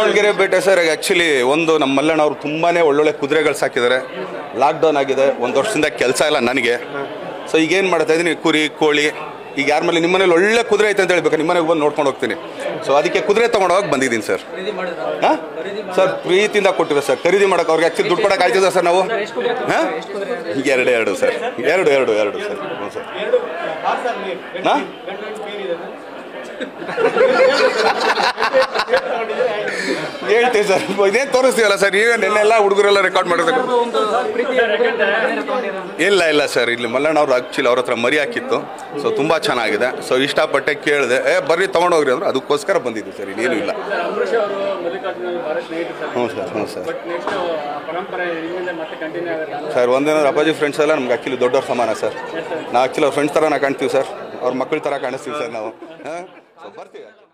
ದಾವಣಗೆರೆ ಬೇಟೆ sir actually ಒಂದು ನಮ್ಮ ಮಲ್ಲಣ್ಣ ಅವರು ತುಂಬಾ ಒಳ್ಳೊಳ್ಳೆ ಕುದುರೆಗಳು ಸಾಕಿದ್ದಾರೆ ಲಾಕ್ಡೌನ್ ಆಗಿದೆ ಒಂದು ವರ್ಷದಿಂದ ಕೆಲಸ ಇಲ್ಲ ನನಗೆ ಸೊ ಈಗೇನು ಮಾಡ್ತಾ ಇದ್ದೀನಿ ಕುರಿ ಕೋಳಿ ಈಗ ಯಾರ ಮೇಲೆ ನಿಮ್ಮ ಮನೇಲಿ ಒಳ್ಳೆ ಕುದುರೆ ಐತೆ ಅಂತ ಹೇಳ್ಬೇಕು ನಿಮ್ಮ ಮನೆಗೆ ಬಂದು ನೋಡ್ಕೊಂಡು ಹೋಗ್ತೀನಿ ಸೊ ಅದಕ್ಕೆ ಕುದುರೆ ತೊಗೊಂಡೋಗಿ ಬಂದಿದ್ದೀನಿ ಸರ್ ಹಾಂ ಸರ್ ಪ್ರೀತಿಯಿಂದ ಕೊಟ್ಟಿರೋ ಸರ್ ಖರೀದಿ ಮಾಡೋಕೆ ಅವ್ರಿಗೆ ಆ್ಯಕ್ಚುಲಿ ದುಡ್ಡು ಕೊಡೋಕೆ ಆಯ್ತದ ಸರ್ ನಾವು ಹಾಂ ಎರಡು ಎರಡು ಸರ್ ಎರಡು ಎರಡು ಎರಡು ಸರ್ ಹ್ಞೂ ಸರ್ ಹಾಂ ಹೇಳ್ತೀವಿ ಸರ್ ಇದೇನು ತೋರಿಸ್ತೀವಲ್ಲ ಸರ್ ಈಗ ನೆನ್ನೆಲ್ಲ ಹುಡುಗರೆಲ್ಲ ರೆಕಾರ್ಡ್ ಮಾಡಿದ್ರೆ ಇಲ್ಲ ಇಲ್ಲ ಸರ್ ಇಲ್ಲಿ ಮಲ್ಲಣ್ಣ ಅವ್ರು ಆಕ್ಚುಲಿ ಅವ್ರ ಹತ್ರ ಮರಿ ಹಾಕಿತ್ತು ಸೊ ತುಂಬ ಚೆನ್ನಾಗಿದೆ ಸೊ ಇಷ್ಟಪಟ್ಟೆ ಕೇಳಿದೆ ಏ ಬರ್ರಿ ತೊಗೊಂಡೋಗ್ರಿ ಅಂದ್ರೆ ಅದಕ್ಕೋಸ್ಕರ ಬಂದಿದ್ದು ಸರ್ ಇನ್ನೇನು ಇಲ್ಲ ಅಂಬರೀಷ್ ಅವರು ಮಲ್ಲಿಕಾರ್ಜುನ ಬಹಳ ಸ್ನೇಹಿತರು ಹ್ಞೂ ಸರ್ ಹ್ಞೂ ಸರ್ ಬಟ್ ನೆಕ್ಸ್ಟ್ ಪರಂಪರೆ ನಿಮ್ಮಿಂದ ಮತ್ತೆ ಕಂಟಿನ್ಯೂ ಆಗುತ್ತೆ ಸರ್ ಒಂದೇನಾದ್ರು ಅಪ್ಪಾಜಿ ಫ್ರೆಂಡ್ಸ್ ಎಲ್ಲ ನಮ್ಗೆ ಆ್ಯಕ್ಚುಲಿ ದೊಡ್ಡವ್ರ ಸಮಾನ ಸರ್ ನಾವು ಆ್ಯಕ್ಚುಲಿ ಅವ್ರ ಫ್ರೆಂಡ್ಸ್ ಥರನ ಕಾಣ್ತೀವಿ ಸರ್ ಅವ್ರ ಮಕ್ಕಳ ಥರ ಕಾಣಿಸ್ತೀವಿ ಸರ್ ನಾವು ಹಾಂ ಸೊ ಬರ್ತೀವಿ